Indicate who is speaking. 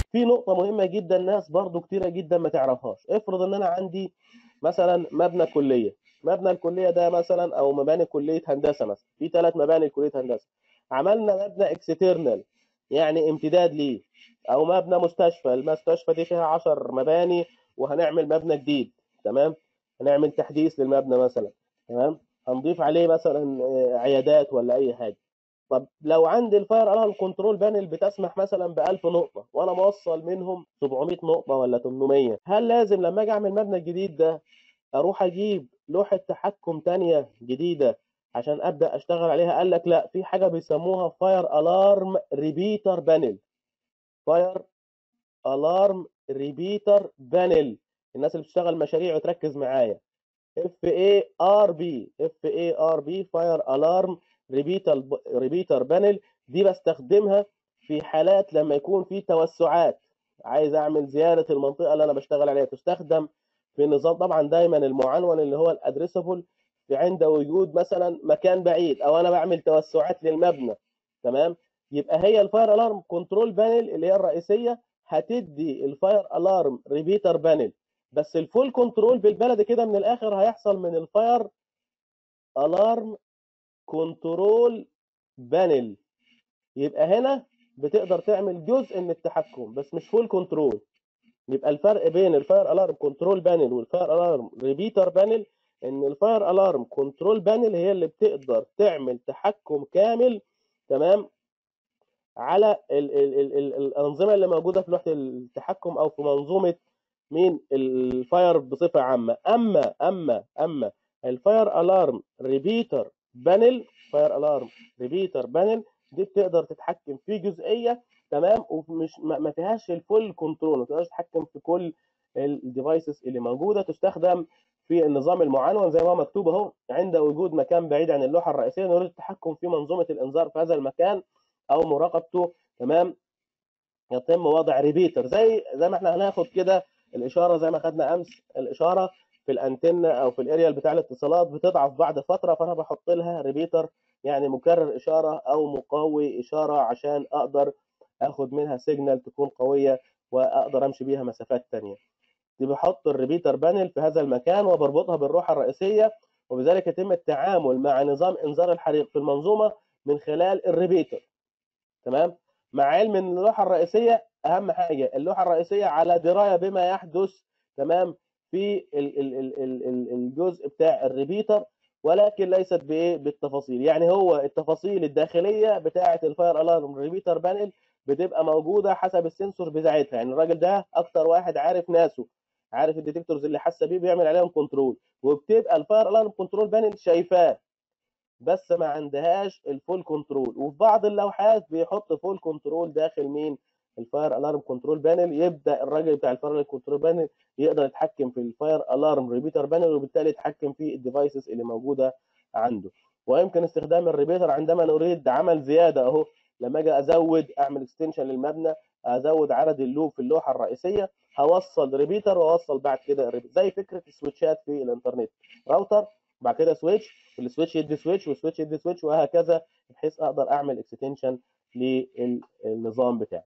Speaker 1: في نقطه مهمه جدا ناس برضو كتيره جدا ما تعرفهاش افرض ان انا عندي مثلا مبنى كليه مبنى الكليه ده مثلا او مباني كليه هندسه مثلا في ثلاث مباني كليه هندسه عملنا مبنى اكسترنال يعني امتداد ليه او مبنى مستشفى المستشفى دي فيها 10 مباني وهنعمل مبنى جديد تمام هنعمل تحديث للمبنى مثلا تمام هنضيف عليه مثلا عيادات ولا اي حاجه طب لو عندي الفاير الارم كنترول بانل بتسمح مثلا ب 1000 نقطه وانا موصل منهم 700 نقطه ولا 800 هل لازم لما اجي اعمل مبنى الجديد ده اروح اجيب لوحه تحكم ثانيه جديده عشان ابدا اشتغل عليها قال لك لا في حاجه بيسموها فاير الارم ريبيتر بانل فاير الارم ريبيتر بانل الناس اللي بتشتغل مشاريع وتركز معايا اف اي ار بي اف اي ار بي فاير الارم ريبيتر ريبيتر بانل دي بستخدمها في حالات لما يكون في توسعات عايز اعمل زياده المنطقه اللي انا بشتغل عليها تستخدم في نظام طبعا دايما المعنون اللي هو الادريسبل عند وجود مثلا مكان بعيد او انا بعمل توسعات للمبنى تمام يبقى هي الفاير الارم كنترول بانل اللي هي الرئيسيه هتدي الفاير الارم ريبيتر بانل بس الفول كنترول بالبلد كده من الاخر هيحصل من الفاير الارم كنترول بانل يبقى هنا بتقدر تعمل جزء من التحكم بس مش فول كنترول يبقى الفرق بين الفاير الارم كنترول بانل والفاير الارم ريبيتر بانل ان الفاير الارم كنترول بانل هي اللي بتقدر تعمل تحكم كامل تمام على ال ال ال ال الانظمه اللي موجوده في لوحه التحكم او في منظومه مين الفاير بصفه عامه اما اما اما الفاير الارم ريبيتر بانل فاير الارم ريبيتر بانل دي بتقدر تتحكم في جزئيه تمام ومش ما فيهاش الفول كنترول ما تقدرش تتحكم في كل الديفايسز اللي موجوده تستخدم في النظام المعنون زي ما هو مكتوب اهو عند وجود مكان بعيد عن اللوحه الرئيسيه نريد التحكم في منظومه الانذار في هذا المكان او مراقبته تمام يتم وضع ريبيتر زي زي ما احنا هناخد كده الاشاره زي ما خدنا امس الاشاره في الانتنه او في الاريال بتاع الاتصالات بتضعف بعد فتره فانا بحط لها ريبيتر يعني مكرر اشاره او مقوي اشاره عشان اقدر اخد منها سيجنال تكون قويه واقدر امشي بيها مسافات ثانيه دي بحط الريبيتر بانل في هذا المكان وبربطها بالروحه الرئيسيه وبذلك يتم التعامل مع نظام انذار الحريق في المنظومه من خلال الريبيتر تمام مع علم ان اللوحه الرئيسيه اهم حاجه اللوحه الرئيسيه على درايه بما يحدث تمام في الجزء بتاع الريبيتر ولكن ليست بايه بالتفاصيل يعني هو التفاصيل الداخليه بتاعه الفاير الارم ريبيتر بانل بتبقى موجوده حسب السنسور بتاعتها يعني الراجل ده اكتر واحد عارف ناسه عارف الديتكتورز اللي حاسه بيه بيعمل عليهم كنترول وبتبقى الفاير الارم كنترول بانل شايفاه بس ما عندهاش الفول كنترول وفي بعض اللوحات بيحط فول كنترول داخل مين الفاير الارم كنترول بانل يبدا الراجل بتاع الفاير الارم كنترول بانل يقدر يتحكم في الفاير الارم ريبيتر بانل وبالتالي يتحكم في الديفايسز اللي موجوده عنده ويمكن استخدام الريبيتر عندما نريد عمل زياده اهو لما اجي ازود اعمل اكستنشن للمبنى ازود عدد اللوب في اللوحه الرئيسيه هوصل ريبيتر واوصل بعد كده زي فكره السويتشات في الانترنت راوتر بعد كده سويتش والسويتش يدي سويتش والسويتش يدي سويتش وهكذا بحيث اقدر اعمل اكستنشن للنظام بتاعي